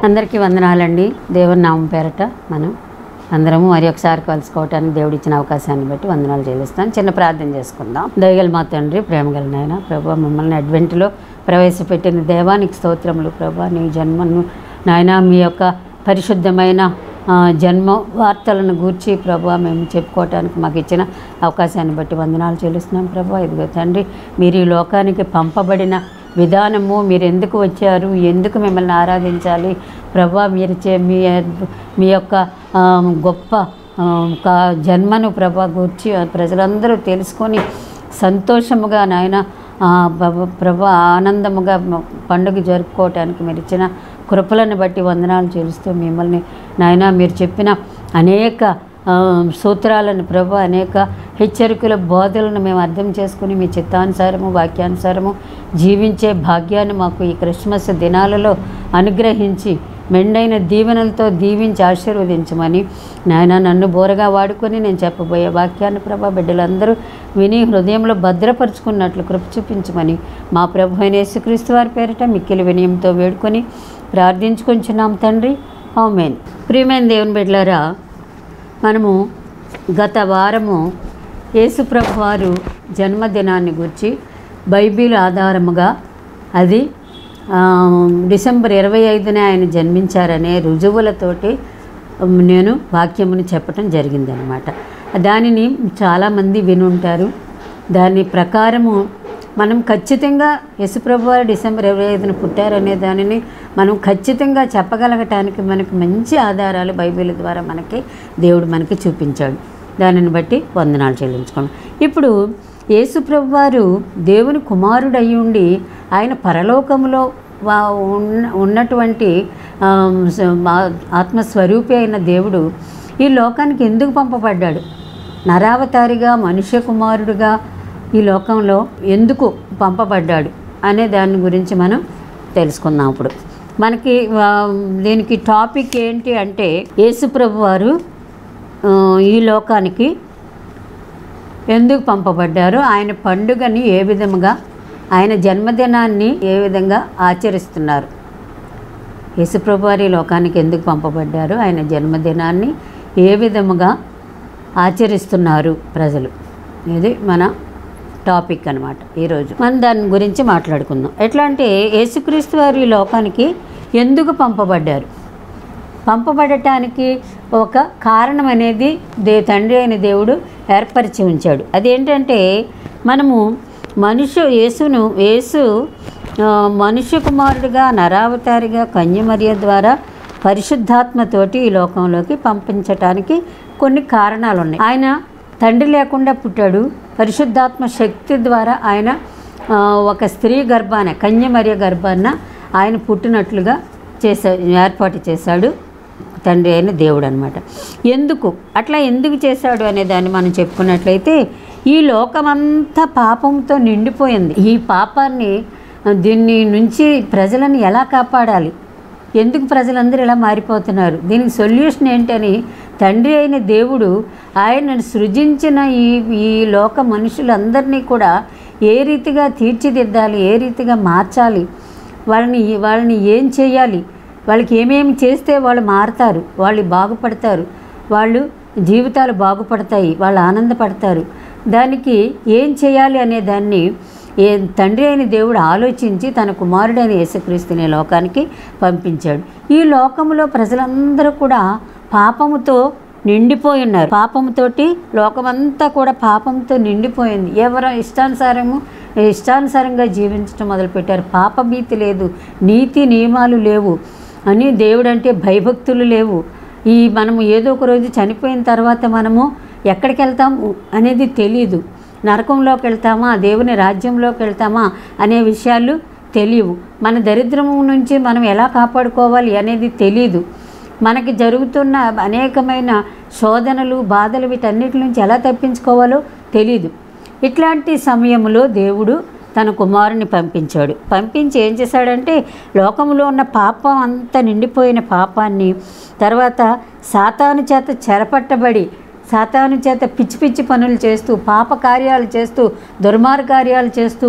అందరికీ వందనాలండి దేవుని నామం పేరట మనం అందరము మరి ఒకసారి కలుసుకోవటానికి దేవుడు ఇచ్చిన అవకాశాన్ని బట్టి వందనాలు చెల్లిస్తాను చిన్న ప్రార్థన చేసుకుందాం దయగల మా తండ్రి ప్రేమగల నాయన ప్రభా మిమ్మల్ని అడ్వెంట్లో ప్రవేశపెట్టిన దేవానికి స్తోత్రములు ప్రభా నీ జన్మను నాయన మీ యొక్క పరిశుద్ధమైన ఆ, జన్మ వార్తలను గూర్చి ప్రభా మేము చెప్పుకోవటానికి మాకు ఇచ్చిన అవకాశాన్ని బట్టి వందనాలు చెల్లిస్తున్నాం ప్రభా ఇదిగో తండ్రి మీరు ఈ లోకానికి పంపబడిన విధానము మీరు ఎందుకు వచ్చారు ఎందుకు మిమ్మల్ని ఆరాధించాలి ప్రభా మీరు చే మీ మీ యొక్క ఆ, గొప్ప ఆ, ఒక జన్మను ప్రభా గూర్చి ప్రజలందరూ తెలుసుకొని సంతోషముగా నాయన ఆ, ప్రభ- ప్రభా ఆనందముగా మ- పండుగ జరుపుకోవటానికి మీరు ఇచ్చిన కృపలను బట్టి వందనాలు చేస్తూ మిమ్మల్ని నాయన మీరు చెప్పిన అనేక ఆ, సూత్రాలను ప్రభు అనేక హెచ్చరికల బోధలను మేము అర్థం చేసుకుని మీ చిత్తానుసారము వాక్యానుసారము జీవించే భాగ్యాన్ని మాకు ఈ క్రిస్మస్ దినాలలో అనుగ్రహించి మెండైన దీవెనలతో దీవించి ఆశీర్వదించమని నాయన నన్ను బోరగా వాడుకొని నేను చెప్పబోయే వాక్యాన్ని ప్రభా బిడ్డలందరూ విని హృదయంలో భద్రపరుచుకున్నట్లు కృప చూపించమని మా ప్రభు అయిన యేసుక్రీస్తు వారి పేరిట మిక్కిలి వినయంతో వేడుకొని ప్రార్థించుకుంటున్నాం తండ్రి ఆమెన్ ప్రియమైన దేవుని బిడ్డలారా మనము గత వారము యేసుప్రభు వారు జన్మదినాన్ని గురించి బైబిల్ ఆధారముగా అది ఆ, డిసెంబర్ ఇరవై ఐదున ఆయన జన్మించారనే రుజువులతోటి ఉమ్, నేను వాక్యమును చెప్పటం జరిగిందనమాట దానిని చాలామంది వినుంటారు దాని ప్రకారము మనం ఖచ్చితంగా యశుప్రభు వారు డిసెంబర్ ఇరవై ఐదున పుట్టారనే దానిని మనం ఖచ్చితంగా చెప్పగలగటానికి మనకు మంచి ఆధారాలు బైబిల్ ద్వారా మనకి దేవుడు మనకి చూపించాడు దానిని బట్టి వందనాలు చెల్లించుకోండి ఇప్పుడు యేసుప్రభు వారు దేవుని కుమారుడు అయి ఉండి ఆయన పరలోకములో వా- ఉన్న ఉన్నటువంటి ఆమ్, స- మా- ఆత్మస్వరూపి అయిన దేవుడు ఈ లోకానికి ఎందుకు పంపబడ్డాడు నరావతారిగా మనుష్య కుమారుడుగా ఈ లోకంలో ఎందుకు పంపబడ్డాడు అనే దాని గురించి మనం తెలుసుకుందాం ఇప్పుడు మనకి ఆ, దీనికి టాపిక్ ఏంటి అంటే యేసుప్రభు వారు ఆ, ఈ లోకానికి ఎందుకు పంపబడ్డారు ఆయన పండుగని ఏ విధముగా ఆయన జన్మదినాన్ని ఏ విధంగా ఆచరిస్తున్నారు యేసుప్రభు వారి లోకానికి ఎందుకు పంపబడ్డారు ఆయన జన్మదినాన్ని ఏ విధముగా ఆచరిస్తున్నారు ప్రజలు ఇది మన టాపిక్ అనమాట ఈరోజు మనం దాని గురించి మాట్లాడుకుందాం ఎట్లా అంటే యేసుక్రీస్తు వారు ఈ లోకానికి ఎందుకు పంపబడ్డారు పంపబడటానికి ఒక కారణం అనేది దే తండ్రి అయిన దేవుడు ఏర్పరిచి ఉంచాడు అదేంటంటే మనము మనుష్య యేసును యేసు ఆ, మనుష్య కుమారుడిగా నరావతారిగా కన్యమర్య ద్వారా పరిశుద్ధాత్మతోటి ఈ లోకంలోకి పంపించటానికి కొన్ని కారణాలు ఉన్నాయి ఆయన తండ్రి లేకుండా పుట్టాడు పరిశుద్ధాత్మ శక్తి ద్వారా ఆయన ఆ, ఒక స్త్రీ గర్భాన కన్యమర్య గర్భాన ఆయన పుట్టినట్లుగా చేశాడు ఏర్పాటు చేశాడు తండ్రి అయిన దేవుడు అనమాట ఎందుకు అట్లా ఎందుకు చేశాడు అనే దాన్ని మనం చెప్పుకున్నట్లయితే ఈ లోకమంతా పాపంతో నిండిపోయింది ఈ పాపాన్ని ఆ, దీన్ని నుంచి ప్రజలను ఎలా కాపాడాలి ఎందుకు ప్రజలందరూ ఇలా మారిపోతున్నారు దీనికి సొల్యూషన్ ఏంటని తండ్రి అయిన దేవుడు ఆయనను సృజించిన ఈ ఈ లోక మనుషులందరినీ కూడా ఏ రీతిగా తీర్చిదిద్దాలి ఏ రీతిగా మార్చాలి వాళ్ళని వాళ్ళని ఏం చేయాలి వాళ్ళకి ఏమేమి చేస్తే వాళ్ళు మారుతారు వాళ్ళు బాగుపడతారు వాళ్ళు జీవితాలు బాగుపడతాయి వాళ్ళు ఆనందపడతారు దానికి ఏం చేయాలి అనే దాన్ని ఏ తండ్రి అయిన దేవుడు ఆలోచించి తన కుమారుడైన యేసుక్రీస్తుని లోకానికి పంపించాడు ఈ లోకములో ప్రజలందరూ కూడా పాపముతో నిండిపోయి ఉన్నారు పాపముతోటి లోకమంతా కూడా పాపంతో నిండిపోయింది ఎవరు ఇష్టానుసారము ఇష్టానుసారంగా జీవించడం మొదలుపెట్టారు పాపభీతి లేదు నీతి నియమాలు లేవు అని దేవుడు అంటే భయభక్తులు లేవు ఈ మనము ఏదో ఒక రోజు చనిపోయిన తర్వాత మనము ఎక్కడికి వెళ్తాము అనేది తెలియదు నరకంలోకి వెళ్తామా దేవుని రాజ్యంలోకి వెళ్తామా అనే విషయాలు తెలియవు మన దరిద్రము నుంచి మనం ఎలా కాపాడుకోవాలి అనేది తెలియదు మనకి జరుగుతున్న అనేకమైన శోధనలు బాధలు వీటన్నిటి నుంచి ఎలా తప్పించుకోవాలో తెలియదు ఇట్లాంటి సమయంలో దేవుడు తన కుమారుని పంపించాడు పంపించి ఏం చేశాడంటే లోకంలో ఉన్న పాపం అంతా నిండిపోయిన పాపాన్ని తర్వాత సాతాను చేత చెరపట్టబడి సాతాను చేత పిచ్చి పిచ్చి పనులు చేస్తూ పాప కార్యాలు చేస్తూ దుర్మార్గ కార్యాలు చేస్తూ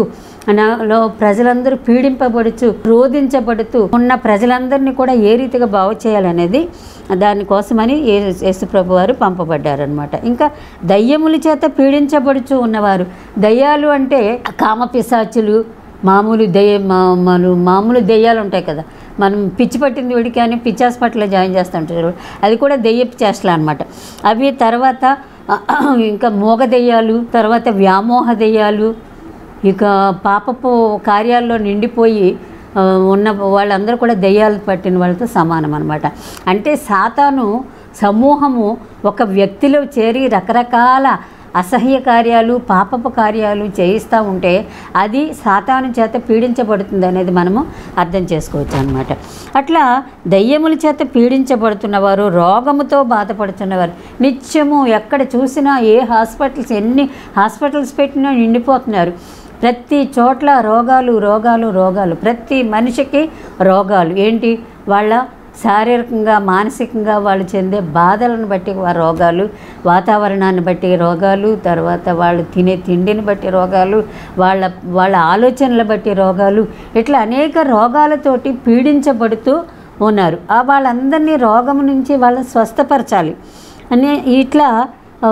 నాలో ప్రజలందరూ పీడింపబడుచు రోధించబడుతూ ఉన్న ప్రజలందరినీ కూడా ఏ రీతిగా బాగు చేయాలనేది దానికోసమని యేసు యేసుప్రభు వారు పంపబడ్డారనమాట ఇంకా దయ్యముల చేత పీడించబడుచు ఉన్నవారు దయ్యాలు అంటే కామపిశాచులు మామూలు దెయ్య మా- మన మామూలు దెయ్యాలు ఉంటాయి కదా మనం పిచ్చి పట్టింది వీడికి అని పిచ్చి హాస్పిటల్లో జాయిన్ చేస్తుంటారు అది కూడా దెయ్యపు చేష్టలు అనమాట అవి తర్వాత ఇంకా మోగ దెయ్యాలు తర్వాత వ్యామోహ దెయ్యాలు ఇక పాపపు కార్యాల్లో నిండిపోయి ఆ, ఉన్న వాళ్ళందరూ కూడా దెయ్యాలు పట్టిన వాళ్ళతో సమానం అనమాట అంటే సాతాను సమూహము ఒక వ్యక్తిలో చేరి రకరకాల అసహ్య కార్యాలు పాపపు కార్యాలు చేయిస్తూ ఉంటే అది సాతాను చేత పీడించబడుతుంది అనేది మనము అర్థం చేసుకోవచ్చు అనమాట అట్లా దయ్యముల చేత పీడించబడుతున్నవారు రోగముతో బాధపడుతున్నవారు నిత్యము ఎక్కడ చూసినా ఏ హాస్పిటల్స్ ఎన్ని హాస్పిటల్స్ పెట్టినా నిండిపోతున్నారు ప్రతి చోట్ల రోగాలు రోగాలు రోగాలు ప్రతి మనిషికి రోగాలు ఏంటి వాళ్ళ శారీరకంగా మానసికంగా వాళ్ళు చెందే బాధలను బట్టి వా రోగాలు వాతావరణాన్ని బట్టి రోగాలు తర్వాత వాళ్ళు తినే తిండిని బట్టి రోగాలు వాళ్ళ వాళ్ళ ఆలోచనల బట్టి రోగాలు ఇట్లా అనేక రోగాలతోటి పీడించబడుతూ ఉన్నారు ఆ వాళ్ళందరినీ రోగం నుంచి వాళ్ళని స్వస్థపరచాలి అనే ఇట్లా ఆ,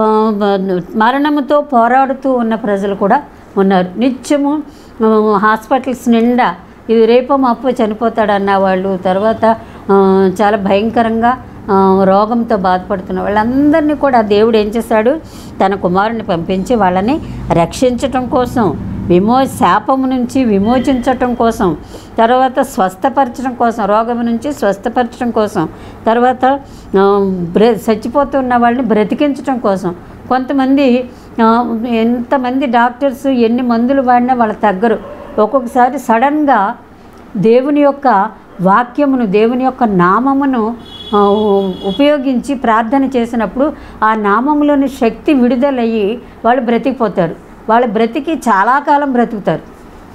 మరణముతో పోరాడుతూ ఉన్న ప్రజలు కూడా ఉన్నారు నిత్యము ఆ, హాస్పిటల్స్ నిండా ఇది రేపో మాపో చనిపోతాడు అన్న వాళ్ళు తర్వాత ఆ, చాలా భయంకరంగా ఆ, రోగంతో బాధపడుతున్న వాళ్ళందరినీ కూడా దేవుడు ఏం చేశాడు తన కుమారుని పంపించి వాళ్ళని రక్షించటం కోసం విమో శాపము నుంచి విమోచించటం కోసం తర్వాత స్వస్థపరచడం కోసం రోగం నుంచి స్వస్థపరచడం కోసం తర్వాత ఆ, బ్ర చచ్చిపోతున్న వాళ్ళని బ్రతికించడం కోసం కొంతమంది ఆ, ఎంతమంది డాక్టర్స్ ఎన్ని మందులు వాడినా వాళ్ళ తగ్గరు ఒక్కొక్కసారి సడన్గా దేవుని యొక్క వాక్యమును దేవుని యొక్క నామమును ఆ, ఉపయోగించి ప్రార్థన చేసినప్పుడు ఆ నామములోని శక్తి విడుదలయ్యి వాళ్ళు బ్రతికిపోతారు వాళ్ళు బ్రతికి చాలా కాలం బ్రతుకుతారు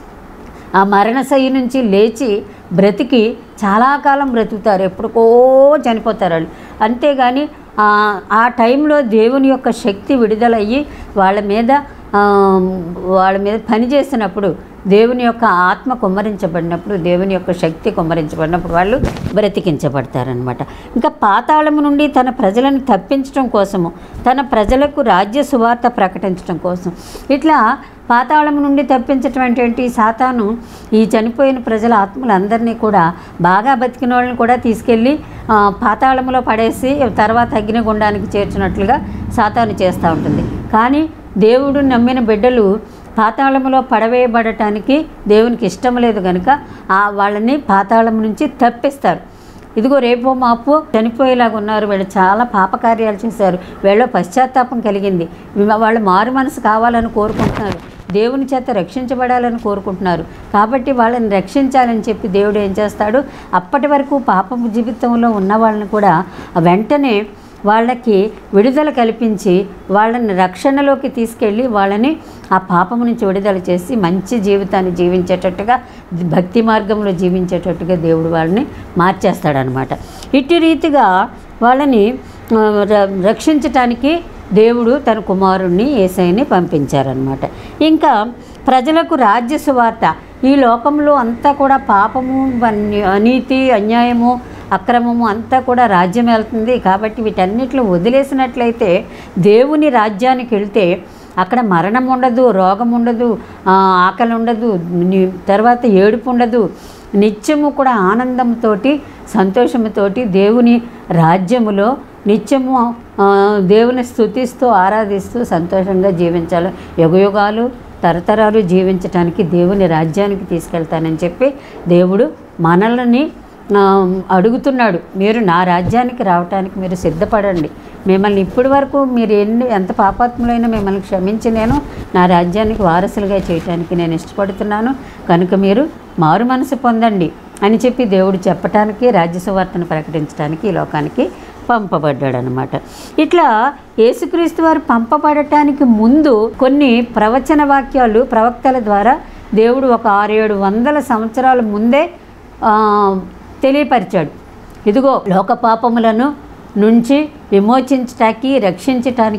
ఆ మరణశయ్య నుంచి లేచి బ్రతికి చాలా కాలం బ్రతుకుతారు ఎప్పుడుకో చనిపోతారు వాళ్ళు అంతేగాని ఆ, ఆ టైంలో దేవుని యొక్క శక్తి విడుదలయ్యి వాళ్ళ మీద ఆ, వాళ్ళ మీద పని చేసినప్పుడు దేవుని యొక్క ఆత్మ కుమ్మరించబడినప్పుడు దేవుని యొక్క శక్తి కుమ్మరించబడినప్పుడు వాళ్ళు బ్రతికించబడతారనమాట ఇంకా పాతాళము నుండి తన ప్రజలను తప్పించడం కోసము తన ప్రజలకు రాజ్య సువార్త ప్రకటించడం కోసం ఇట్లా పాతాళం నుండి తప్పించటం అంటే ఏంటి సాతాను ఈ చనిపోయిన ప్రజల ఆత్మలందరినీ కూడా బాగా బతికిన వాళ్ళని కూడా తీసుకెళ్ళి ఆ, పాతాళంలో పడేసి తర్వాత అగ్నిగుండానికి చేర్చినట్లుగా సాతాను చేస్తూ ఉంటుంది కానీ దేవుడు నమ్మిన బిడ్డలు పాతాళములో పడవేయబడటానికి దేవునికి ఇష్టం లేదు కనుక ఆ వాళ్ళని పాతాళం నుంచి తప్పిస్తారు ఇదిగో రేపో మాపు చనిపోయేలాగా ఉన్నారు వీళ్ళు చాలా పాపకార్యాలు చేశారు వీళ్ళ పశ్చాత్తాపం కలిగింది వీ- వాళ్ళు మారు మనసు కావాలని కోరుకుంటున్నారు దేవుని చేత రక్షించబడాలని కోరుకుంటున్నారు కాబట్టి వాళ్ళని రక్షించాలని చెప్పి దేవుడు ఏం చేస్తాడు అప్పటి వరకు పాపపు జీవితంలో ఉన్న వాళ్ళని కూడా వెంటనే వాళ్ళకి విడుదల కల్పించి వాళ్ళని రక్షణలోకి తీసుకెళ్ళి వాళ్ళని ఆ పాపము నుంచి విడుదల చేసి మంచి జీవితాన్ని జీవించేటట్టుగా భక్తి మార్గంలో జీవించేటట్టుగా దేవుడు వాళ్ళని మార్చేస్తాడనమాట ఇటు రీతిగా వాళ్ళని ఆ, ర- రక్షించటానికి దేవుడు తన కుమారుణ్ణి ఏసైని పంపించారనమాట ఇంకా ప్రజలకు రాజ్య సువార్త ఈ లోకంలో అంతా కూడా పాపము అన్య- అనీతి అన్యాయము అక్రమము అంతా కూడా రాజ్యం వెళ్తుంది కాబట్టి వీటన్నిటిలో వదిలేసినట్లయితే దేవుని రాజ్యానికి వెళ్తే అక్కడ మరణం ఉండదు రోగం ఉండదు ఆ, ఆకలి ఉండదు ని- తర్వాత ఏడుపు ఉండదు నిత్యము కూడా ఆనందంతో సంతోషముతోటి దేవుని రాజ్యములో నిత్యము ఆ, దేవుని స్తుతిస్తూ ఆరాధిస్తూ సంతోషంగా జీవించాలి యుగయుగాలు తరతరాలు జీవించటానికి దేవుని రాజ్యానికి తీసుకెళ్తానని చెప్పి దేవుడు మనల్ని ఆ, అడుగుతున్నాడు మీరు నా రాజ్యానికి రావటానికి మీరు సిద్ధపడండి మిమ్మల్ని ఇప్పటి వరకు మీరు ఎన్ని ఎంత పాపాత్ములైనా మిమ్మల్ని క్షమించి నేను నా రాజ్యానికి వారసులుగా చేయటానికి నేను ఇష్టపడుతున్నాను కనుక మీరు మారు మనసు పొందండి అని చెప్పి దేవుడు చెప్పటానికి రాజ్య సువార్తను ప్రకటించడానికి ఈ లోకానికి పంపబడ్డాడు అనమాట ఇట్లా యేసుక్రీస్తు వారు పంపబడటానికి ముందు కొన్ని ప్రవచన వాక్యాలు ప్రవక్తల ద్వారా దేవుడు ఒక ఆరు ఏడు వందల సంవత్సరాల ముందే ఆ, తెలియపరిచాడు ఇదిగో లోక పాపములను నుంచి విమోచించటానికి రక్షించటానికి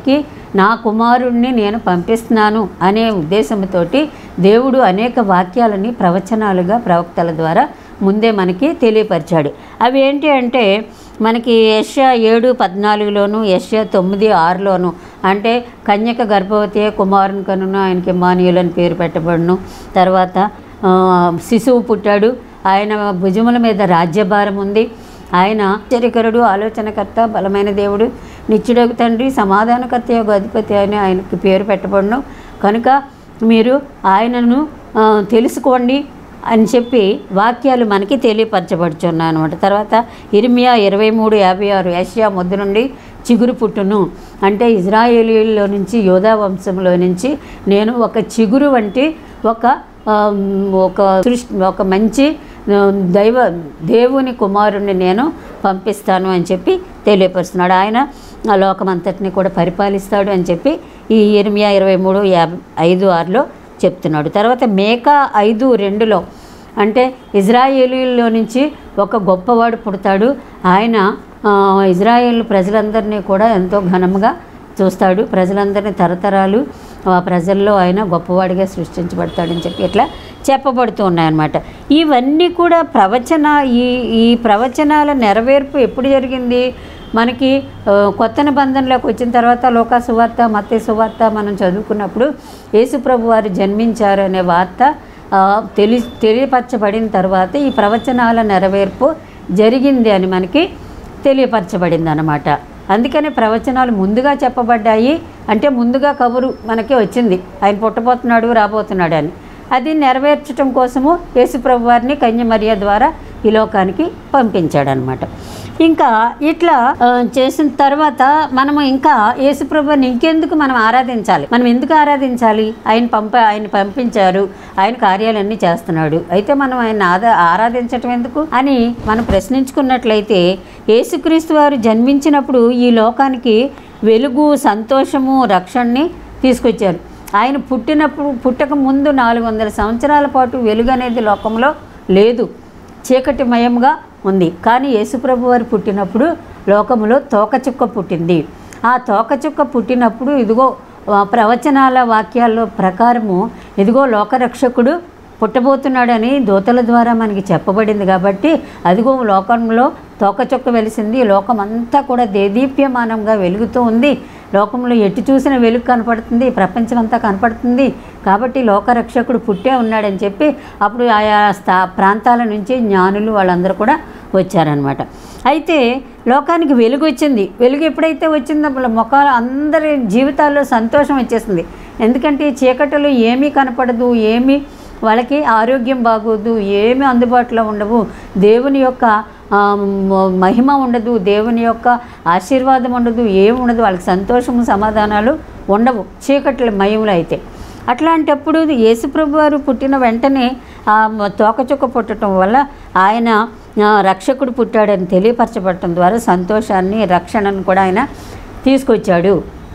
నా కుమారుణ్ణి నేను పంపిస్తున్నాను అనే ఉద్దేశంతోటి దేవుడు అనేక వాక్యాలని ప్రవచనాలుగా ప్రవక్తల ద్వారా ముందే మనకి తెలియపరిచాడు అవి ఏంటి అంటే మనకి యష్యా ఏడు పద్నాలుగులోను యష్యా తొమ్మిది ఆరులోను అంటే కన్యక గర్భవతి కుమారుని కనును ఆయనకి మాన్యులు అని పేరు పెట్టబడును తర్వాత ఆ, శిశువు పుట్టాడు ఆయన భుజముల మీద రాజ్యభారం ఉంది ఆయన ఆశ్చర్యకరుడు ఆలోచనకర్త బలమైన దేవుడు నిత్యుడగు తండ్రి సమాధానకర్త యొక్క అధిపతి అని ఆయనకి పేరు పెట్టబడును కనుక మీరు ఆయనను ఆ, తెలుసుకోండి అని చెప్పి వాక్యాలు మనకి తెలియపరచబడుచున్నాయి అనమాట తర్వాత ఇర్మియా ఇరవై మూడు యాభై ఆరు ఏషియా మొద్దు నుండి చిగురు పుట్టును అంటే ఇజ్రాయేలీలో నుంచి యోధా వంశంలో నుంచి నేను ఒక చిగురు వంటి ఒక ఆ, ఒక సృష్టి ఒక మంచి ఆ, దైవ దేవుని కుమారుణ్ణి నేను పంపిస్తాను అని చెప్పి తెలియపరుస్తున్నాడు ఆయన ఆ లోకమంతటిని కూడా పరిపాలిస్తాడు అని చెప్పి ఈ ఇర్మియా ఇరవై మూడు యాభై ఐదు ఆరులో చెప్తున్నాడు తర్వాత మేకా ఐదు రెండులో అంటే ఇజ్రాయేలీలో నుంచి ఒక గొప్పవాడు పుడతాడు ఆయన ఆ, ఇజ్రాయేల్ ప్రజలందరినీ కూడా ఎంతో ఘనంగా చూస్తాడు ప్రజలందరినీ తరతరాలు ఆ ప్రజల్లో ఆయన గొప్పవాడిగా సృష్టించబడతాడని చెప్పి ఇట్లా చెప్పబడుతూ ఉన్నాయన్నమాట ఇవన్నీ కూడా ప్రవచన ఈ ఈ ప్రవచనాల నెరవేర్పు ఎప్పుడు జరిగింది మనకి ఆ, కొత్త నిబంధనలోకి వచ్చిన తర్వాత లోకా సువార్త మత్తే సువార్త మనం చదువుకున్నప్పుడు యేసుప్రభు వారు జన్మించారు అనే వార్త ఆ, తెలి తెలియపరచబడిన తర్వాత ఈ ప్రవచనాల నెరవేర్పు జరిగింది అని మనకి తెలియపరచబడింది అనమాట అందుకని ప్రవచనాలు ముందుగా చెప్పబడ్డాయి అంటే ముందుగా కబురు మనకి వచ్చింది ఆయన పుట్టబోతున్నాడు రాబోతున్నాడు అని అది నెరవేర్చడం కోసము యేసుప్రభు వారిని కన్యమర్య ద్వారా ఈ లోకానికి పంపించాడనమాట ఇంకా ఇట్లా ఆ, చేసిన తర్వాత మనము ఇంకా యేసుప్రభుని ఇంకెందుకు మనం ఆరాధించాలి మనం ఎందుకు ఆరాధించాలి ఆయన పంప ఆయన పంపించారు ఆయన కార్యాలన్నీ చేస్తున్నాడు అయితే మనం ఆయన ఆదా ఆరాధించటం ఎందుకు అని మనం ప్రశ్నించుకున్నట్లయితే యేసుక్రీస్తు వారు జన్మించినప్పుడు ఈ లోకానికి వెలుగు సంతోషము రక్షణని తీసుకొచ్చారు ఆయన పుట్టినప్పుడు పుట్టక ముందు నాలుగు వందల సంవత్సరాల పాటు వెలుగు అనేది లోకంలో లేదు చీకటిమయంగా ఉంది కానీ యేసుప్రభు వారు పుట్టినప్పుడు లోకములో తోకచుక్క పుట్టింది ఆ తోకచుక్క పుట్టినప్పుడు ఇదిగో ఆ ప్రవచనాల వాక్యాల ప్రకారము ఇదిగో లోకరక్షకుడు పుట్టబోతున్నాడని దూతల ద్వారా మనకి చెప్పబడింది కాబట్టి అదిగో లోకంలో తోకచొక్క వెలిసింది లోకం అంతా కూడా దేదీప్యమానంగా వెలుగుతూ ఉంది లోకంలో ఎటు చూసిన వెలుగు కనపడుతుంది ప్రపంచం అంతా కనపడుతుంది కాబట్టి లోకరక్షకుడు పుట్టే ఉన్నాడని చెప్పి అప్పుడు ఆయా స్థా ప్రాంతాల నుంచి జ్ఞానులు వాళ్ళందరూ కూడా వచ్చారనమాట అయితే లోకానికి వెలుగు వచ్చింది వెలుగు ఎప్పుడైతే వచ్చిందో వాళ్ళ ముఖాలు అందరి జీవితాల్లో సంతోషం వచ్చేసింది ఎందుకంటే ఈ చీకటిలో ఏమీ కనపడదు ఏమీ వాళ్ళకి ఆరోగ్యం బాగోదు ఏమీ అందుబాటులో ఉండవు దేవుని యొక్క ఆ, మ- మహిమ ఉండదు దేవుని యొక్క ఆశీర్వాదం ఉండదు ఏమి ఉండదు వాళ్ళకి సంతోషము సమాధానాలు ఉండవు చీకట్ల మయములు అయితే అట్లాంటప్పుడు యేసుప్రభు వారు పుట్టిన వెంటనే ఆ మ- తోకచుక్క పుట్టడం వల్ల ఆయన ఆ, రక్షకుడు పుట్టాడని తెలియపరచబడటం ద్వారా సంతోషాన్ని రక్షణను కూడా ఆయన తీసుకొచ్చాడు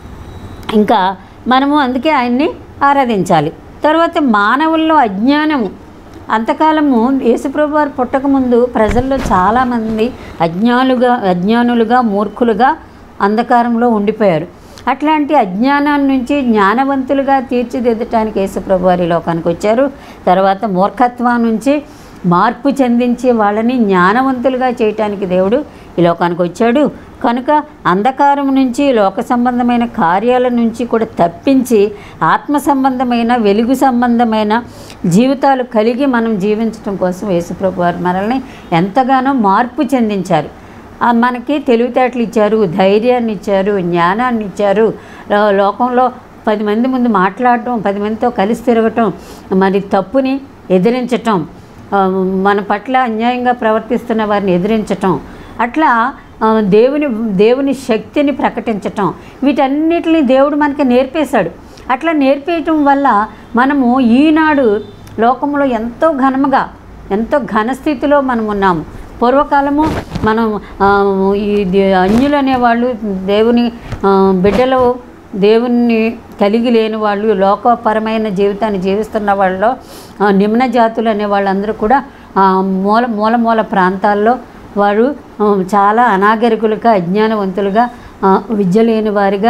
ఇంకా మనము అందుకే ఆయన్ని ఆరాధించాలి తర్వాత మానవుల్లో అజ్ఞానము అంతకాలము యేసుప్రభు వారు పుట్టకముందు ప్రజల్లో చాలామంది అజ్ఞానులుగా అజ్ఞానులుగా మూర్ఖులుగా అంధకారంలో ఉండిపోయారు అట్లాంటి అజ్ఞానాన్ని నుంచి జ్ఞానవంతులుగా తీర్చిదిద్దటానికి యేసుప్రభు వారి లోకానికి వచ్చారు తర్వాత మూర్ఖత్వం నుంచి మార్పు చెందించి వాళ్ళని జ్ఞానవంతులుగా చేయటానికి దేవుడు ఈ లోకానికి వచ్చాడు కనుక అంధకారం నుంచి లోక సంబంధమైన కార్యాల నుంచి కూడా తప్పించి ఆత్మ సంబంధమైన వెలుగు సంబంధమైన జీవితాలు కలిగి మనం జీవించడం కోసం యేసుప్రభు వారు మనల్ని ఎంతగానో మార్పు చెందించారు ఆ మనకి తెలివితేటలు ఇచ్చారు ధైర్యాన్ని ఇచ్చారు జ్ఞానాన్ని ఇచ్చారు లో- లోకంలో పది మంది ముందు మాట్లాడటం పది మందితో కలిసి తిరగటం మరి తప్పుని ఎదిరించటం ఆ, మన పట్ల అన్యాయంగా ప్రవర్తిస్తున్న వారిని ఎదిరించటం అట్లా ఆ, దేవుని దేవుని శక్తిని ప్రకటించటం వీటన్నిటిని దేవుడు మనకి నేర్పేశాడు అట్లా నేర్పేయటం వల్ల మనము ఈనాడు లోకంలో ఎంతో ఘనముగా ఎంతో ఘనస్థితిలో మనం ఉన్నాము పూర్వకాలము మనం ఆ, ఈ దే- అన్యులు అనేవాళ్ళు దేవుని ఆ, బిడ్డలు దేవుణ్ణి కలిగి లేని వాళ్ళు లోకపరమైన జీవితాన్ని జీవిస్తున్న వాళ్ళలో ఆ, నిమ్న జాతులు అనే వాళ్ళందరూ కూడా ఆ, మూల మూల మూల ప్రాంతాల్లో వారు ఆ, చాలా అనాగరికులుగా అజ్ఞానవంతులుగా ఆ, విద్య లేని వారిగా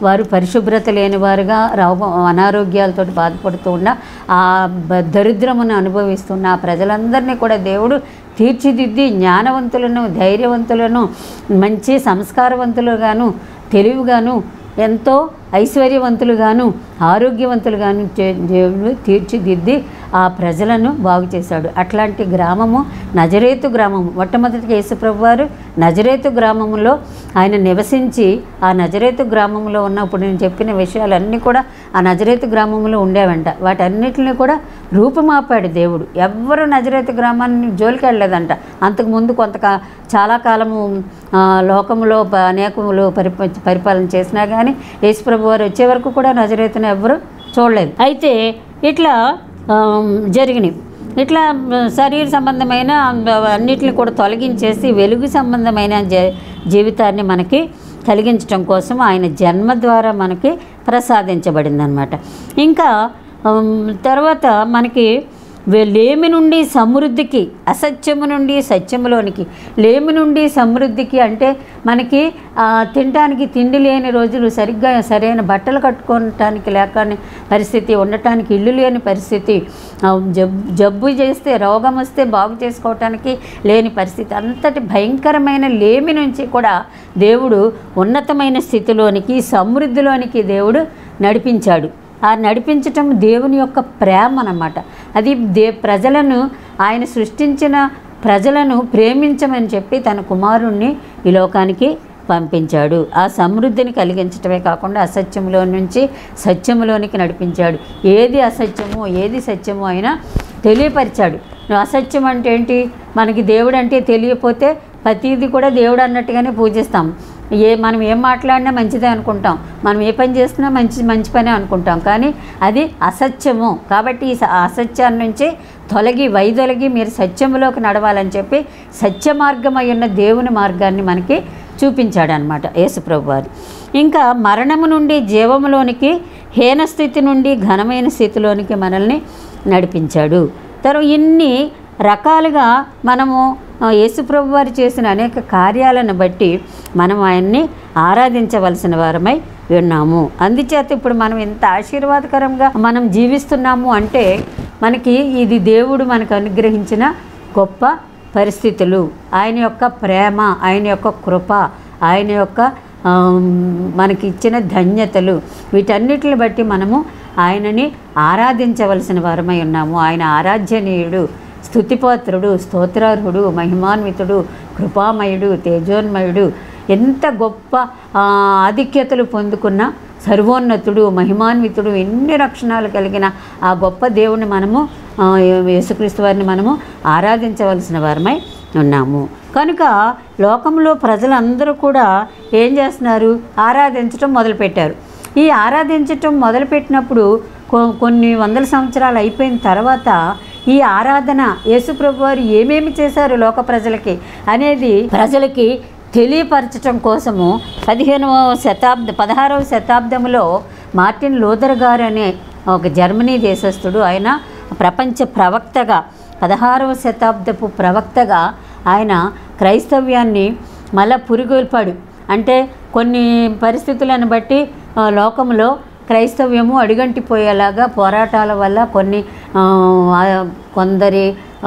వారు పరిశుభ్రత లేని వారుగా రోగం అనారోగ్యాలతో బాధపడుతూ ఉన్న ఆ బ- దరిద్రమును అనుభవిస్తున్న ఆ ప్రజలందరినీ కూడా దేవుడు తీర్చిదిద్ది జ్ఞానవంతులను ధైర్యవంతులను మంచి సంస్కారవంతులుగాను తెలివిగాను ఎంతో ఐశ్వర్యవంతులుగాను ఆరోగ్యవంతులుగాను చే- దేవుడు తీర్చిదిద్ది ఆ ప్రజలను బాగు చేశాడు అట్లాంటి గ్రామము నజరేతు గ్రామము మొట్టమొదటిగా యేసుప్రభు వారు నజరేతు గ్రామములో ఆయన నివసించి ఆ నజరేతు గ్రామంలో ఉన్నప్పుడు నేను చెప్పిన విషయాలన్నీ కూడా ఆ నజరేతు గ్రామంలో ఉండేవంట వాటన్నిటిని కూడా రూపుమాపాడు దేవుడు ఎవ్వరు నజరేతు గ్రామాన్ని జోలికి వెళ్ళలేదంట అంతకుముందు కొంత చాలా కాలము ఆ, లోకంలో ప- అనేకములు పరిప పరిపాలన చేసినా కానీ యేసుప్రభు వారు వచ్చే వరకు కూడా నజరేతును ఎవ్వరు చూడలేదు అయితే ఇట్లా ఆమ్, జరిగినాయి ఇట్లా మ, శరీర సంబంధమైన అన్నిటిని కూడా తొలగించేసి వెలుగు సంబంధమైన జ జీవితాన్ని మనకి కలిగించడం కోసం ఆయన జన్మ ద్వారా మనకి ప్రసాదించబడింది అనమాట ఇంకా ఆమ్, తర్వాత మనకి వే- లేమి నుండి సమృద్ధికి అసత్యము నుండి సత్యములోనికి లేమి నుండి సమృద్ధికి అంటే మనకి ఆ, తినటానికి తిండి లేని రోజులు సరిగ్గా సరైన బట్టలు కట్టుకోవటానికి లేకని పరిస్థితి ఉండటానికి ఇల్లు లేని పరిస్థితి ఆ, జబ్ జబ్బు చేస్తే రోగం వస్తే బాగు చేసుకోవటానికి లేని పరిస్థితి అంతటి భయంకరమైన లేమి నుంచి కూడా దేవుడు ఉన్నతమైన స్థితిలోనికి సమృద్ధిలోనికి దేవుడు నడిపించాడు ఆ నడిపించటం దేవుని యొక్క ప్రేమ అన్నమాట అది దే ప్రజలను ఆయన సృష్టించిన ప్రజలను ప్రేమించమని చెప్పి తన కుమారుణ్ణి ఈ లోకానికి పంపించాడు ఆ సమృద్ధిని కలిగించటమే కాకుండా అసత్యంలో నుంచి సత్యములోనికి నడిపించాడు ఏది అసత్యమో ఏది సత్యమో అయినా తెలియపరిచాడు అసత్యం అంటే ఏంటి మనకి దేవుడు అంటే తెలియపోతే ప్రతిదీ కూడా దేవుడు అన్నట్టుగానే పూజిస్తాం ఏ మనం ఏం మాట్లాడినా మంచిదే అనుకుంటాం మనం ఏ పని చేస్తున్నా మంచి మంచి పనే అనుకుంటాం కానీ అది అసత్యము కాబట్టి ఈ స- అసత్యాన్ని నుంచి తొలగి వైదొలగి మీరు సత్యములోకి నడవాలని చెప్పి సత్య మార్గం ఉన్న దేవుని మార్గాన్ని మనకి చూపించాడనమాట యేసుప్రభు వారు ఇంకా మరణము నుండి జీవములోనికి హీన స్థితి నుండి ఘనమైన స్థితిలోనికి మనల్ని నడిపించాడు తర్వాత ఇన్ని రకాలుగా మనము ఆ, యేసుప్రభు వారు చేసిన అనేక కార్యాలను బట్టి మనం ఆయన్ని ఆరాధించవలసిన వారమై ఉన్నాము అందుచేత ఇప్పుడు మనం ఇంత ఆశీర్వాదకరంగా మనం జీవిస్తున్నాము అంటే మనకి ఇది దేవుడు మనకు అనుగ్రహించిన గొప్ప పరిస్థితులు ఆయన యొక్క ప్రేమ ఆయన యొక్క కృప ఆయన యొక్క ఆమ్, మనకి ఇచ్చిన ధన్యతలు వీటన్నిటిని బట్టి మనము ఆయనని ఆరాధించవలసిన వారమై ఉన్నాము ఆయన ఆరాధ్యనీయుడు స్థుతిపాత్రుడు స్తోత్రార్హుడు మహిమాన్వితుడు కృపామయుడు తేజోన్మయుడు ఎంత గొప్ప ఆ, ఆధిక్యతలు పొందుకున్న సర్వోన్నతుడు మహిమాన్వితుడు ఎన్ని లక్షణాలు కలిగిన ఆ గొప్ప దేవుని మనము ఆ, యేసుక్రీస్తు వారిని మనము ఆరాధించవలసిన వారమై ఉన్నాము కనుక లోకంలో ప్రజలందరూ కూడా ఏం చేస్తున్నారు ఆరాధించటం మొదలుపెట్టారు ఈ ఆరాధించటం మొదలుపెట్టినప్పుడు కొ- కొన్ని వందల సంవత్సరాలు అయిపోయిన తర్వాత ఈ ఆరాధన యేసుప్రభు వారు ఏమేమి చేశారు లోక ప్రజలకి అనేది ప్రజలకి తెలియపరచటం కోసము పదిహేనవ శతాబ్ద పదహారవ శతాబ్దంలో మార్టిన్ లూథర్ గారు అనే ఒక జర్మనీ దేశస్థుడు ఆయన ప్రపంచ ప్రవక్తగా పదహారవ శతాబ్దపు ప్రవక్తగా ఆయన క్రైస్తవ్యాన్ని మళ్ళా పురిగొల్పాడు అంటే కొన్ని పరిస్థితులను బట్టి ఆ, లోకంలో క్రైస్తవ్యము అడిగంటిపోయేలాగా పోరాటాల వల్ల కొన్ని ఆ, ఆ, కొందరి ఆ,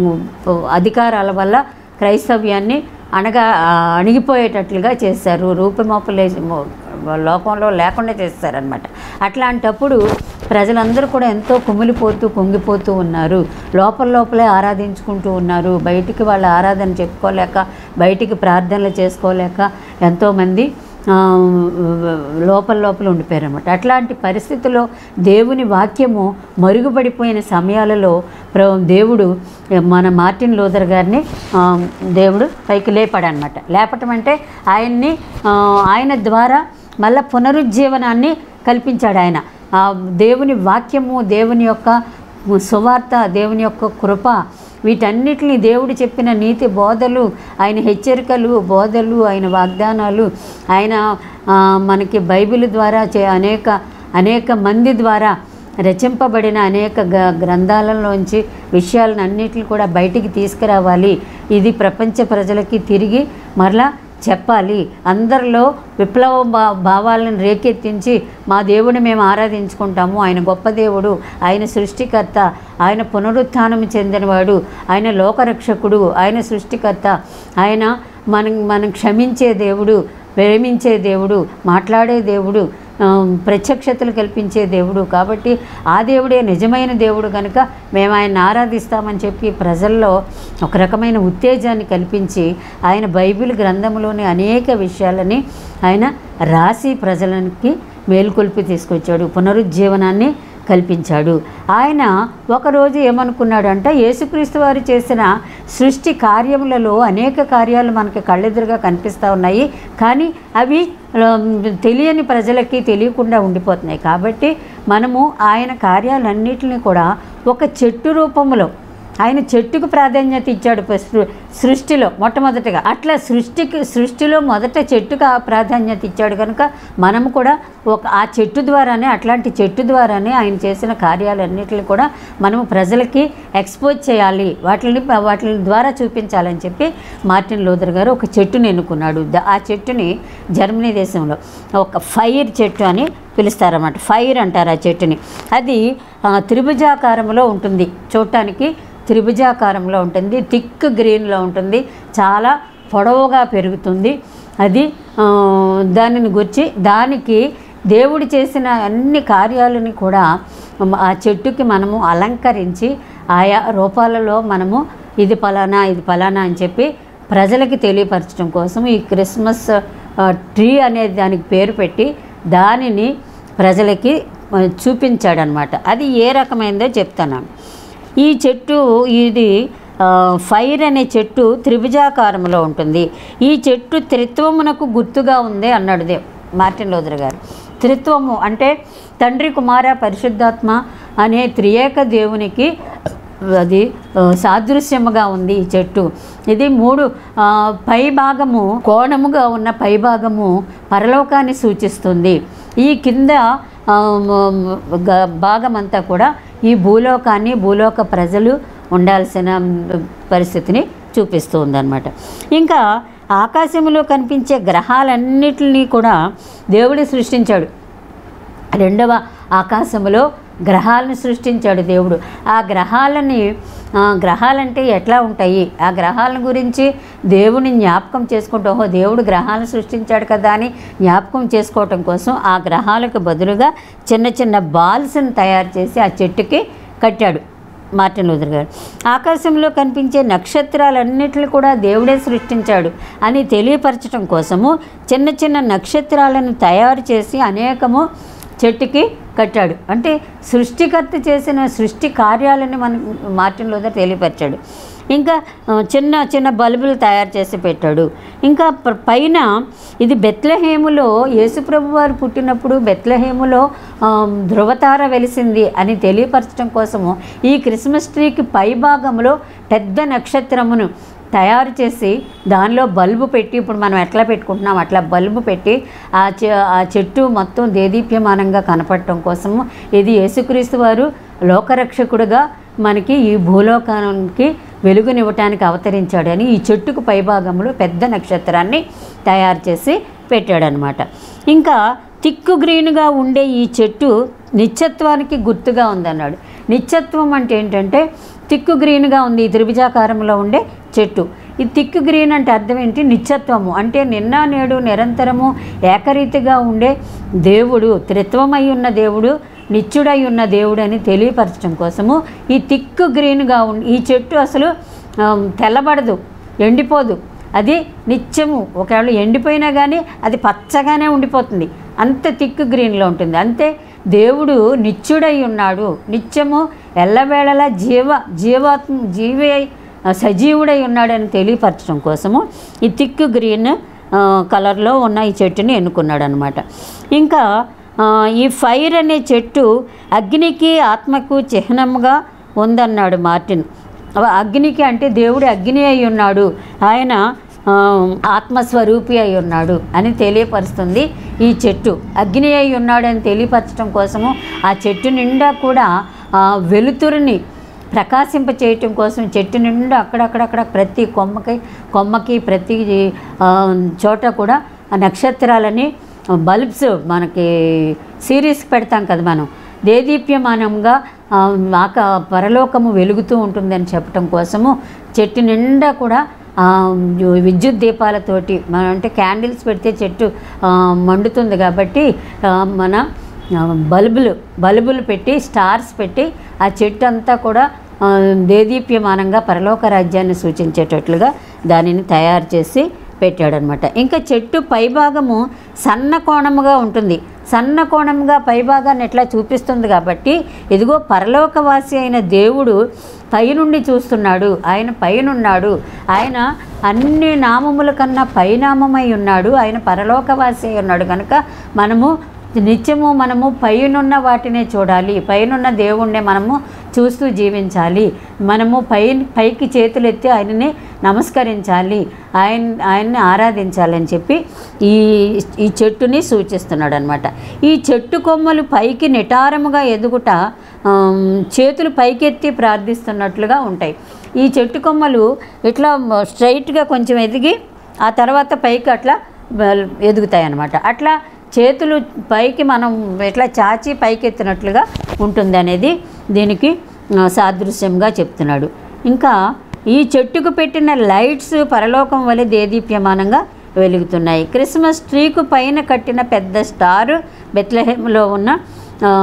అధికారాల వల్ల క్రైస్తవ్యాన్ని అనగా ఆ, అణిగిపోయేటట్లుగా చేశారు రూపుమాపులే లోకంలో లేకుండా చేస్తారనమాట అట్లాంటప్పుడు ప్రజలందరూ కూడా ఎంతో కుమిలిపోతూ కుంగిపోతూ ఉన్నారు లోపల లోపలే ఆరాధించుకుంటూ ఉన్నారు బయటికి వాళ్ళ ఆరాధన చెప్పుకోలేక బయటికి ప్రార్థనలు చేసుకోలేక ఎంతోమంది ఆ, లోపల లోపల ఉండిపోయారు అనమాట అట్లాంటి పరిస్థితుల్లో దేవుని వాక్యము మరుగుపడిపోయిన సమయాలలో ప్ర దేవుడు మన మార్టిన్ లూథర్ గారిని ఆ, దేవుడు పైకి లేపాడనమాట లేపటం అంటే ఆయన్ని ఆ, ఆయన ద్వారా మళ్ళా పునరుజ్జీవనాన్ని కల్పించాడు ఆయన ఆ దేవుని వాక్యము దేవుని యొక్క సువార్త దేవుని యొక్క కృప వీటన్నిటిని దేవుడు చెప్పిన నీతి బోధలు ఆయన హెచ్చరికలు బోధలు ఆయన వాగ్దానాలు ఆయన ఆ, మనకి బైబిల్ ద్వారా చే అనేక అనేక మంది ద్వారా రచింపబడిన అనేక గ గ్రంథాలలోంచి విషయాలను అన్నిటిని కూడా బయటికి తీసుకురావాలి ఇది ప్రపంచ ప్రజలకి తిరిగి మరలా చెప్పాలి అందరిలో విప్లవ భా భావాలను రేకెత్తించి మా దేవుడిని మేము ఆరాధించుకుంటాము ఆయన గొప్ప దేవుడు ఆయన సృష్టికర్త ఆయన పునరుత్థానం చెందినవాడు ఆయన లోకరక్షకుడు ఆయన సృష్టికర్త ఆయన మనం మనం క్షమించే దేవుడు ప్రేమించే దేవుడు మాట్లాడే దేవుడు ఆ, ప్రత్యక్షతలు కల్పించే దేవుడు కాబట్టి ఆ దేవుడే నిజమైన దేవుడు కనుక మేము ఆయన ఆరాధిస్తామని చెప్పి ప్రజల్లో ఒక రకమైన ఉత్తేజాన్ని కల్పించి ఆయన బైబిల్ గ్రంథంలోని అనేక విషయాలని ఆయన రాసి ప్రజలకి మేలుకొల్పి తీసుకొచ్చాడు పునరుజ్జీవనాన్ని కల్పించాడు ఆయన ఒకరోజు ఏమనుకున్నాడంటే యేసుక్రీస్తు వారు చేసిన సృష్టి కార్యములలో అనేక కార్యాలు మనకి కళ్ళెదురుగా కనిపిస్తూ ఉన్నాయి కానీ అవి ఆ, తెలియని ప్రజలకి తెలియకుండా ఉండిపోతున్నాయి కాబట్టి మనము ఆయన కార్యాలన్నిటిని కూడా ఒక చెట్టు రూపంలో ఆయన చెట్టుకు ప్రాధాన్యత ఇచ్చాడు ఫ- సృ- సృష్టిలో మొట్టమొదటిగా అట్లా సృష్టికి సృష్టిలో మొదట చెట్టుకు ఆ ప్రాధాన్యత ఇచ్చాడు కనుక మనము కూడా ఒక ఆ చెట్టు ద్వారానే అట్లాంటి చెట్టు ద్వారానే ఆయన చేసిన కార్యాలన్నిటిని కూడా మనము ప్రజలకి ఎక్స్పోజ్ చేయాలి వాటిని వాటి ద్వారా చూపించాలని చెప్పి మార్టిన్ లూథర్ గారు ఒక చెట్టుని ఎన్నుకున్నాడు ద- ఆ చెట్టుని జర్మనీ దేశంలో ఒక ఫైర్ చెట్టు అని పిలుస్తారన్నమాట ఫైర్ అంటారు ఆ చెట్టుని అది ఆ, త్రిభుజాకారంలో ఉంటుంది చూడటానికి త్రిభుజాకారంలో ఉంటుంది థిక్ గ్రీన్లో ఉంటుంది చాలా పొడవుగా పెరుగుతుంది అది ఆ, దానిని గురించి దానికి దేవుడు చేసిన అన్ని కార్యాలని కూడా ఆ చెట్టుకి మనము అలంకరించి ఆయా రూపాలలో మనము ఇది పలానా ఇది పలానా అని చెప్పి ప్రజలకి తెలియపరచడం కోసం ఈ క్రిస్మస్ ఆ, ట్రీ అనే దానికి పేరు పెట్టి దానిని ప్రజలకి ఆ, చూపించాడనమాట అది ఏ రకమైందో చెప్తాను ఈ చెట్టు ఇది ఆ, ఫైర్ అనే చెట్టు త్రిభుజాకారంలో ఉంటుంది ఈ చెట్టు త్రిత్వమునకు గుర్తుగా ఉంది అన్నాడు దేవ్ మార్టిన్ లోదర్ గారు త్రిత్వము అంటే తండ్రి కుమార పరిశుద్ధాత్మ అనే త్రియేక దేవునికి అది ఆ, సాదృశ్యముగా ఉంది ఈ చెట్టు ఇది మూడు ఆ, పై భాగము కోణముగా ఉన్న పై భాగము పరలోకాన్ని సూచిస్తుంది ఈ కింద ఆ, మ- గ- భాగమంతా కూడా ఈ భూలోకాన్ని భూలోక ప్రజలు ఉండాల్సిన పరిస్థితిని చూపిస్తూ ఉందన్నమాట ఇంకా ఆకాశంలో కనిపించే గ్రహాలన్నిటినీ కూడా దేవుడు సృష్టించాడు రెండవ ఆకాశములో గ్రహాలను సృష్టించాడు దేవుడు ఆ గ్రహాలని ఆ, గ్రహాలంటే ఎట్లా ఉంటాయి ఆ గ్రహాల గురించి దేవుని జ్ఞాపకం చేసుకుంటూ ఓహో దేవుడు గ్రహాలను సృష్టించాడు కదా అని జ్ఞాపకం చేసుకోవటం కోసం ఆ గ్రహాలకు బదులుగా చిన్న చిన్న బాల్స్ని తయారు చేసి ఆ చెట్టుకి కట్టాడు మార్టిన్ లూథర్ గారు ఆకాశంలో కనిపించే నక్షత్రాలన్నిటిని కూడా దేవుడే సృష్టించాడు అని తెలియపరచడం కోసము చిన్న చిన్న నక్షత్రాలను తయారు చేసి అనేకము చెట్టుకి కట్టాడు అంటే సృష్టికర్త చేసిన సృష్టి కార్యాలని మన మార్టిన్ లూథర్ తెలియపరిచాడు ఇంకా ఆ, చిన్న చిన్న బల్బులు తయారు చేసి పెట్టాడు ఇంకా ప- పైన ఇది బెత్లహేములో యేసుప్రభు వారు పుట్టినప్పుడు బెత్లహేములో ఆ, ధృవతార వెలిసింది అని తెలియపరచడం కోసము ఈ క్రిస్మస్ ట్రీకి పై భాగంలో పెద్ద నక్షత్రమును తయారు చేసి దానిలో బల్బు పెట్టి ఇప్పుడు మనం ఎట్లా పెట్టుకుంటున్నాం అట్లా బల్బు పెట్టి ఆ చె ఆ చెట్టు మొత్తం దేదీప్యమానంగా కనపడటం కోసము ఇది యేసుక్రీస్తు వారు లోకరక్షకుడుగా మనకి ఈ భూలోకానికి వెలుగునివ్వటానికి అవతరించాడని ఈ చెట్టుకు పైభాగంలో పెద్ద నక్షత్రాన్ని తయారు చేసి పెట్టాడనమాట ఇంకా తిక్కు గ్రీన్గా ఉండే ఈ చెట్టు నిత్యత్వానికి గుర్తుగా ఉందన్నాడు నిత్యత్వం అంటే ఏంటంటే తిక్కు గ్రీన్గా ఉంది ఈ త్రిభుజాకారంలో ఉండే చెట్టు ఈ తిక్కు గ్రీన్ అంటే అర్థం ఏంటి నిత్యత్వము అంటే నిన్న నేడు నిరంతరము ఏకరీతిగా ఉండే దేవుడు త్రిత్వమై ఉన్న దేవుడు నిత్యుడై ఉన్న దేవుడు అని తెలియపరచడం కోసము ఈ తిక్కు గ్రీన్గా ఉండి ఈ చెట్టు అసలు ఆ, తెల్లబడదు ఎండిపోదు అది నిత్యము ఒకవేళ ఎండిపోయినా కానీ అది పచ్చగానే ఉండిపోతుంది అంత తిక్కు గ్రీన్లో ఉంటుంది అంతే దేవుడు నిత్యుడై ఉన్నాడు నిత్యము ఎల్లవేళలా జీవ జీవాత్మ జీవి అయి, ఆ, సజీవుడై ఉన్నాడని తెలియపరచడం కోసము ఈ తిక్కు గ్రీన్ ఆ, కలర్లో ఉన్న ఈ చెట్టుని ఎన్నుకున్నాడు అనమాట ఇంకా ఆ, ఈ ఫైర్ అనే చెట్టు అగ్నికి ఆత్మకు చిహ్నంగా ఉందన్నాడు మార్టిన్ అవ- అగ్నికి అంటే దేవుడు అగ్ని అయి ఉన్నాడు ఆయన ఆ, ఆత్మస్వరూపి అయి ఉన్నాడు అని తెలియపరుస్తుంది ఈ చెట్టు అగ్ని అయి ఉన్నాడు అని తెలియపరచడం కోసము ఆ చెట్టు నిండా కూడా ఆ, వెలుతురుని ప్రకాశింప చేయటం కోసం చెట్టు నిండా అక్కడక్కడక్కడ ప్రతి కొమ్మకి కొమ్మకి ప్రతి ఆ, చోట కూడా ఆ నక్షత్రాలని బల్బ్స్ మనకి సిరీస్ పెడతాం కదా మనం దేదీప్యమానంగా ఆ, ఆక పరలోకము వెలుగుతూ ఉంటుందని చెప్పటం కోసము చెట్టు నిండా కూడా ఆ, విద్యుత్ దీపాలతోటి మనం అంటే క్యాండిల్స్ పెడితే చెట్టు ఆ, మండుతుంది కాబట్టి ఆ, మన ఆ, బల్బులు బల్బులు పెట్టి స్టార్స్ పెట్టి ఆ చెట్టు అంతా కూడా ఆ, దేదీప్యమానంగా పరలోక రాజ్యాన్ని సూచించేటట్లుగా దానిని తయారు చేసి పెట్టాడనమాట ఇంకా చెట్టు పైభాగము సన్న కోణముగా ఉంటుంది సన్న కోణంగా పైభాగాన్ని ఎట్లా చూపిస్తుంది కాబట్టి ఇదిగో పరలోకవాసి అయిన దేవుడు పైనుండి చూస్తున్నాడు ఆయన పైనున్నాడు ఆయన అన్ని నామముల కన్నా పైనామమై ఉన్నాడు ఆయన పరలోకవాసి అయి ఉన్నాడు కనుక మనము నిత్యము మనము పైనున్న వాటినే చూడాలి పైనున్న దేవుణ్ణే మనము చూస్తూ జీవించాలి మనము పై పైకి చేతులు ఎత్తి ఆయనని నమస్కరించాలి ఆయన ఆయన్ని ఆరాధించాలని చెప్పి ఈ ఈ చెట్టుని సూచిస్తున్నాడు అనమాట ఈ చెట్టు కొమ్మలు పైకి నిటారముగా ఎదుగుట ఆమ్, చేతులు పైకెత్తి ప్రార్థిస్తున్నట్లుగా ఉంటాయి ఈ చెట్టు కొమ్మలు ఇట్లా స్ట్రైట్గా కొంచెం ఎదిగి ఆ తర్వాత పైకి అట్లా వెల్- ఎదుగుతాయి అన్నమాట అట్లా చేతులు పైకి మనం ఎట్లా చాచి పైకి ఎత్తినట్లుగా ఉంటుంది అనేది దీనికి ఆ, సాదృశ్యంగా చెప్తున్నాడు ఇంకా ఈ చెట్టుకు పెట్టిన లైట్స్ పరలోకం వలె దేదీప్యమానంగా వెలుగుతున్నాయి క్రిస్మస్ ట్రీకు పైన కట్టిన పెద్ద స్టార్ బెత్లహేమ్లో ఉన్న ఆ,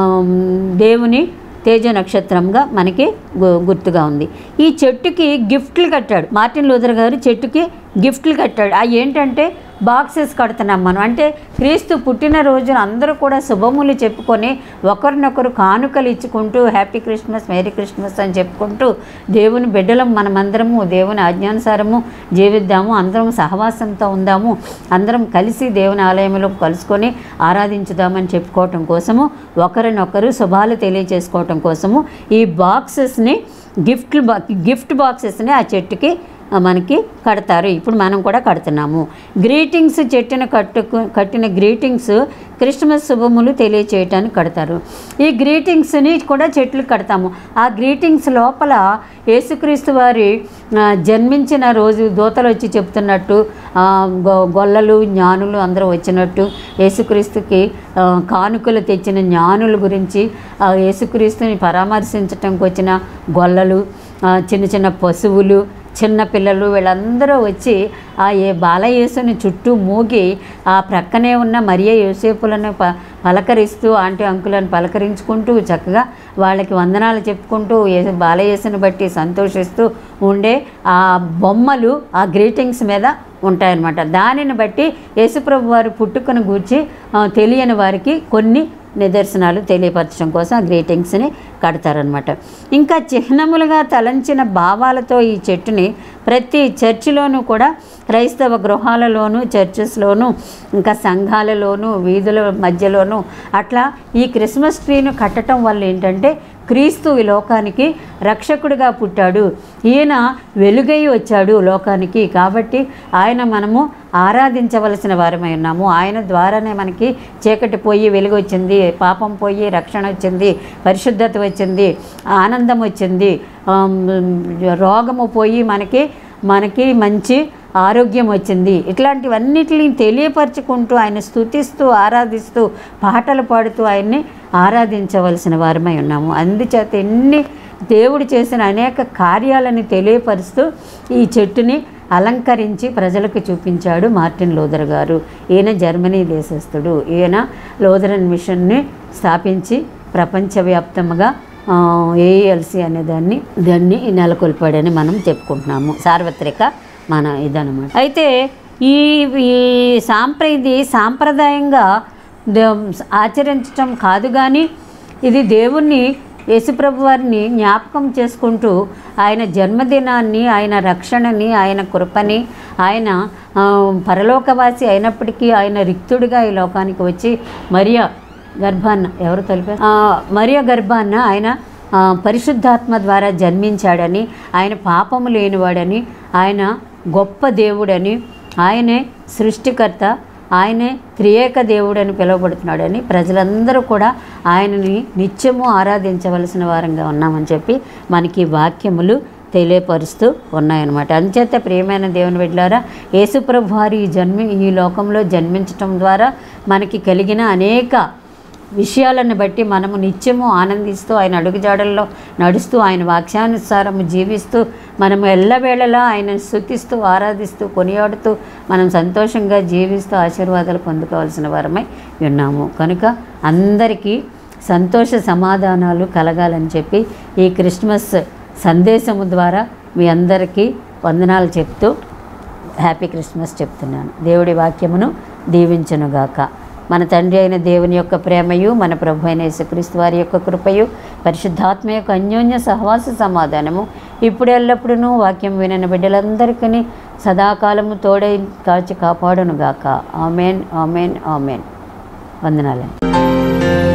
దేవుని తేజ నక్షత్రంగా మనకి గు- గుర్తుగా ఉంది ఈ చెట్టుకి గిఫ్ట్లు కట్టాడు మార్టిన్ లూథర్ గారు చెట్టుకి గిఫ్ట్లు కట్టాడు అవి ఏంటంటే బాక్సెస్ కడుతున్నాం మనం అంటే క్రీస్తు పుట్టినరోజున అందరూ కూడా శుభములు చెప్పుకొని ఒకరినొకరు కానుకలు ఇచ్చుకుంటూ హ్యాపీ క్రిస్మస్ మేరీ క్రిస్మస్ అని చెప్పుకుంటూ దేవుని బిడ్డలం మనమందరము దేవుని ఆజ్ఞానుసారము జీవిద్దాము అందరం సహవాసంతో ఉందాము అందరం కలిసి దేవుని ఆలయంలో కలుసుకొని ఆరాధించుదామని చెప్పుకోవటం కోసము ఒకరినొకరు శుభాలు తెలియచేసుకోవటం కోసము ఈ బాక్సెస్ని గిఫ్ట్ బా గిఫ్ట్ బాక్సెస్ని ఆ చెట్టుకి ఆ, మనకి కడతారు ఇప్పుడు మనం కూడా కడుతున్నాము గ్రీటింగ్స్ చెట్టును కట్టుకు కట్టిన గ్రీటింగ్స్ క్రిస్మస్ శుభములు తెలియచేయటానికి కడతారు ఈ గ్రీటింగ్స్ని కూడా చెట్లు కడతాము ఆ గ్రీటింగ్స్ లోపల యేసుక్రీస్తు వారి ఆ, జన్మించిన రోజు దూతలు వచ్చి చెప్తున్నట్టు ఆ, గొ- గొల్లలు జ్ఞానులు అందరూ వచ్చినట్టు యేసుక్రీస్తుకి ఆ, కానుకలు తెచ్చిన జ్ఞానుల గురించి ఆ, యేసుక్రీస్తుని పరామర్శించటానికి వచ్చిన గొల్లలు ఆ, చిన్న చిన్న పశువులు చిన్న పిల్లలు వీళ్ళందరూ వచ్చి ఆ ఏ బాలయేసుని చుట్టూ మూగి ఆ ప్రక్కనే ఉన్న మరియ యోసేపులను ప పలకరిస్తూ ఆంటీ అంకులను పలకరించుకుంటూ చక్కగా వాళ్ళకి వందనాలు చెప్పుకుంటూ ఏ బాలయేసుని బట్టి సంతోషిస్తూ ఉండే ఆ బొమ్మలు ఆ గ్రీటింగ్స్ మీద ఉంటాయన్నమాట దానిని బట్టి యేసుప్రభు వారి పుట్టుకను గూర్చి ఆ, తెలియని వారికి కొన్ని నిదర్శనాలు తెలియపరచడం కోసం ఆ గ్రీటింగ్స్ని కడతారనమాట ఇంకా చిహ్నములుగా తలంచిన భావాలతో ఈ చెట్టుని ప్రతి చర్చిలోనూ కూడా క్రైస్తవ గృహాలలోనూ చర్చెస్లోనూ ఇంకా సంఘాలలోనూ వీధుల మధ్యలోనూ అట్లా ఈ క్రిస్మస్ ట్రీను కట్టడం వల్ల ఏంటంటే క్రీస్తు ఈ లోకానికి రక్షకుడిగా పుట్టాడు ఈయన వెలుగై వచ్చాడు లోకానికి కాబట్టి ఆయన మనము ఆరాధించవలసిన వారమై ఉన్నాము ఆయన ద్వారానే మనకి చీకటి పోయి వెలుగు వచ్చింది పాపం పోయి రక్షణ వచ్చింది పరిశుద్ధత వచ్చింది ఆనందం వచ్చింది ఆమ్, రోగము పోయి మనకి మనకి మంచి ఆరోగ్యం వచ్చింది ఇట్లాంటివన్నిటిని తెలియపరచుకుంటూ ఆయన స్తుతిస్తూ ఆరాధిస్తూ పాటలు పాడుతూ ఆయన్ని ఆరాధించవలసిన వారమై ఉన్నాము అందుచేత ఎన్ని దేవుడు చేసిన అనేక కార్యాలని తెలియపరుస్తూ ఈ చెట్టుని అలంకరించి ప్రజలకు చూపించాడు మార్టిన్ లోదర్ గారు ఈయన జర్మనీ దేశస్థుడు ఈయన లోదరన్ మిషన్ని స్థాపించి ప్రపంచవ్యాప్తంగా ఏఎల్సి అనే దాన్ని దాన్ని నెలకొల్పాడని మనం చెప్పుకుంటున్నాము సార్వత్రిక మన ఇదనమాట అయితే ఈ ఈ సాంప్ర ఇది సాంప్రదాయంగా దే- ఆచరించటం కాదు కానీ ఇది దేవుణ్ణి యేసుప్రభు వారిని జ్ఞాపకం చేసుకుంటూ ఆయన జన్మదినాన్ని ఆయన రక్షణని ఆయన కృపని ఆయన ఆ, పరలోకవాసి అయినప్పటికీ ఆయన రిక్తుడిగా ఈ లోకానికి వచ్చి మరియా గర్భాన్న ఎవరు తెలిపారు ఆ, మరియ గర్భాన్న ఆయన ఆ, పరిశుద్ధాత్మ ద్వారా జన్మించాడని ఆయన పాపము లేనివాడని ఆయన గొప్ప దేవుడని ఆయనే సృష్టికర్త ఆయనే త్రియేక దేవుడు అని పిలువబడుతున్నాడని ప్రజలందరూ కూడా ఆయనని నిత్యము ఆరాధించవలసిన వారంగా ఉన్నామని చెప్పి మనకి వాక్యములు తెలియపరుస్తూ ఉన్నాయన్నమాట అంచేత ప్రియమైన దేవుని బిడ్డలారా యేసుప్రభు వారు ఈ జన్మి ఈ లోకంలో జన్మించటం ద్వారా మనకి కలిగిన అనేక విషయాలను బట్టి మనము నిత్యము ఆనందిస్తూ ఆయన అడుగుజాడల్లో నడుస్తూ ఆయన వాక్యానుసారము జీవిస్తూ మనము ఎల్లవేళలా ఆయన స్థుతిస్తూ ఆరాధిస్తూ కొనియాడుతూ మనం సంతోషంగా జీవిస్తూ ఆశీర్వాదాలు పొందుకోవాల్సిన వారమై ఉన్నాము కనుక అందరికీ సంతోష సమాధానాలు కలగాలని చెప్పి ఈ క్రిస్మస్ సందేశము ద్వారా మీ అందరికీ వందనాలు చెప్తూ హ్యాపీ క్రిస్మస్ చెప్తున్నాను దేవుడి వాక్యమును దీవించునుగాక మన తండ్రి అయిన దేవుని యొక్క ప్రేమయు మన ప్రభు అయిన యేసుక్రీస్తు వారి యొక్క కృపయు పరిశుద్ధాత్మ యొక్క అన్యోన్య సహవాస సమాధానము ఇప్పుడు ఎల్లప్పుడూ వాక్యం వినని బిడ్డలందరికీ సదాకాలము తోడై కాచి కాపాడునుగాక ఆమెన్ ఆమెన్ ఆమెన్ వందనాలండి